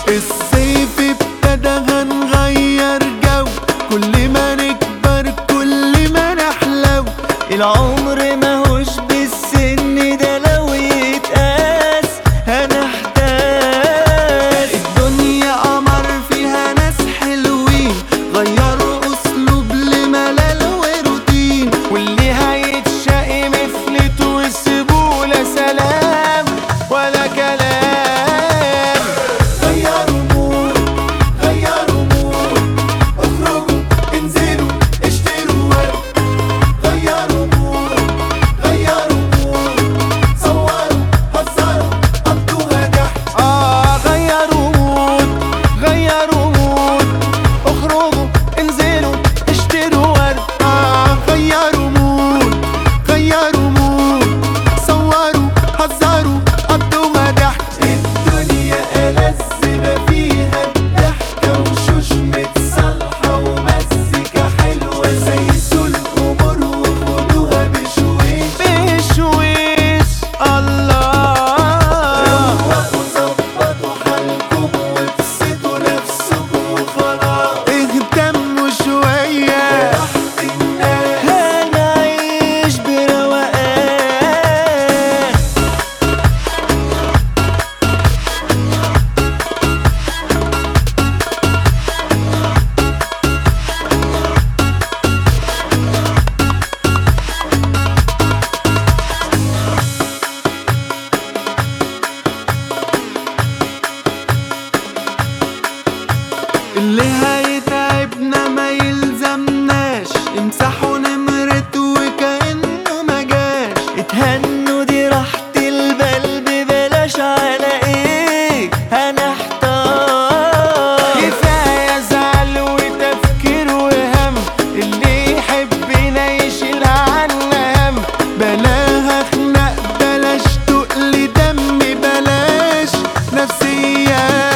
الصيف ابتدى هنغير جو كل ما نكبر كل ما نحلو العمر ماهوش بالسن ده لو يتقاس هنحتاس الدنيا قمر فيها ناس حلوين غيروا اسلوب لملل وروتين واللي هيتشقي مفلت وسيبوله سلام ولا كلام غيروا مود غيروا مود اخرجوا انزلوا اشتروا ورد غيروا مود غيروا مود صوروا هزروا قضوها ضحك اه غيروا مود غيروا مود اخرجوا انزلوا اشتروا ورد آه غيروا مود غيروا مود صوروا هزروا قضوها ضحك الدنيا ألذ ما فيها الضحكة وشوش متصالحة ومزيكا حلوة زيتوا الأمور وخدوها بشويش بشويش الله روقوا ظبطوا حالكم وابسطوا نفسكم وخلاص اهتموا شوية براحة الناس هنعيش بروقان اللي هيتعبنا ما يلزمناش امسحوا نمرته وكأنه ما جاش اتهنوا دي راحة البال ببلاش على ايه هنحتار كفاية زعل وتفكير وهم اللي يحبنا يشيل عنا هم بلاها خناق بلاش تقل دم بلاش نفسيات